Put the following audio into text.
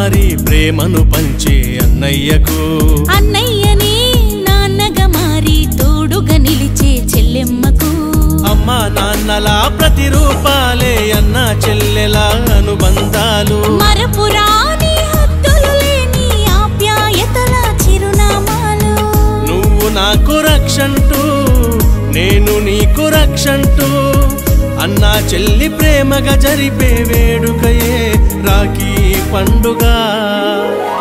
మారి ప్రేమను పంచే అన్నయ్యకు అన్నయ్యని నాన్నగా మారి తోడుగా నిలిచే చెల్లెమ్మకు అమ్మా నాన్నల ప్రతిరూపాలే అన్న చెల్లెల అనుబంధాలు మరపురాని హద్దులు లేని ఆప్యాయతల చిరునామాలు నువ్వు నాకు రక్షంటూ నేను నీకు రక్షంటూ అన్నా చెల్లి ప్రేమగా జరిపే వేడుకయే రాఖీ పండుగ